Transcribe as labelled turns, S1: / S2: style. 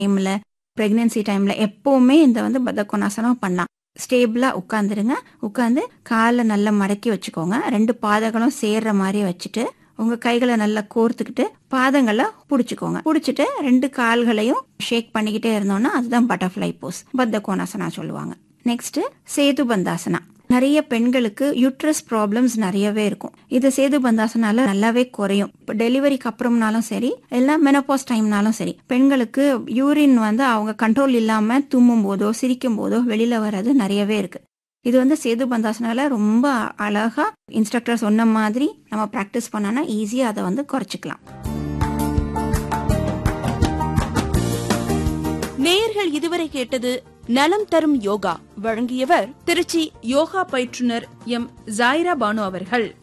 S1: டைம்ல பிரெக்னன்சி டைம்ல எப்பவுமே இந்த வந்து பதக்கோணாசனம் பண்ணலாம் ஸ்டேபிளா உட்காந்துருங்க உட்காந்து காலை நல்லா மடக்கி வச்சுக்கோங்க ரெண்டு பாதங்களும் சேர்ற மாதிரி வச்சுட்டு உங்க கைகளை நல்லா கோர்த்துக்கிட்டு பாதங்களை புடிச்சுக்கோங்க புடிச்சிட்டு ரெண்டு கால்களையும் ஷேக் பண்ணிக்கிட்டே இருந்தோம்னா அதுதான் பட்டர்ஃப்ளை போஸ் பத்த கோணாசனா சொல்லுவாங்க நெக்ஸ்ட் சேது பந்தாசனா நிறைய பெண்களுக்கு யூட்ரஸ் ப்ராப்ளம்ஸ் நிறையவே இருக்கும் இது சேது பந்தாசனால நல்லாவே குறையும் இப்போ டெலிவரிக்கு அப்புறம்னாலும் சரி இல்லை மெனப்பாஸ் டைம்னாலும் சரி பெண்களுக்கு யூரின் வந்து அவங்க கண்ட்ரோல் இல்லாம தும்மும் போதோ சிரிக்கும் போதோ வெளியில வர்றது நிறையவே இருக்கு இது வந்து சேது பந்தாசனால ரொம்ப அழகா இன்ஸ்ட்ரக்டர் சொன்ன மாதிரி நம்ம ப்ராக்டிஸ் பண்ணோம்னா ஈஸியா அதை வந்து குறைச்சிக்கலாம்
S2: நேயர்கள் இதுவரை கேட்டது நலம் தரும் யோகா வழங்கியவர் திருச்சி யோகா பயிற்றுனர் எம் ஜாயிரா பானு அவர்கள்